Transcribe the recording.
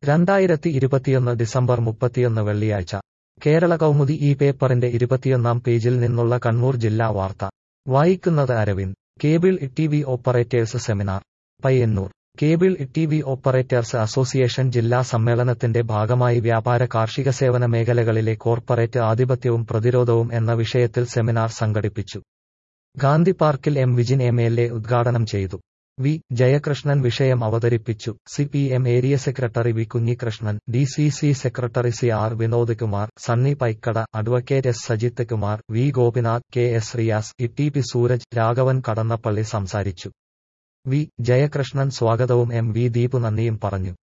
രണ്ടായിരത്തി ഇരുപത്തിയൊന്ന് ഡിസംബർ മുപ്പത്തിയൊന്ന് വെള്ളിയാഴ്ച കേരള കൗമുദി ഈ പേപ്പറിന്റെ ഇരുപത്തിയൊന്നാം പേജിൽ നിന്നുള്ള കണ്ണൂർ ജില്ലാ വാർത്ത വായിക്കുന്നത് Aravind cable T V operators seminar Payyanur cable T V operators association ജില്ലാ സമ്മേളനത്തിന്റെ ഭാഗമായി വ്യാപാര കാർഷിക സേവന മേഖലകളിലെ കോർപ്പറേറ്റ് ആധിപത്യവും പ്രതിരോധവും എന്ന വിഷയത്തിൽ സെമിനാർ സംഘടിപ്പിച്ചു ഗാന്ധി പാർക്കിൽ M Vijin M L A ഉദ്ഘാടനം ചെയ്തു വി ജയകൃഷ്ണൻ വിഷയം അവതരിപ്പിച്ചു C P M area secretary V Kunhikrishnan D C C secretary C R Vinod Kumar Sunny Paikada advocate S Sajith Kumar V Gopinath K S Riyas E T P Sooraj Raghavan Kadannappally സംസാരിച്ചു വി ജയകൃഷ്ണൻ സ്വാഗതവും എം വി ദീപു നന്ദിയും പറഞ്ഞു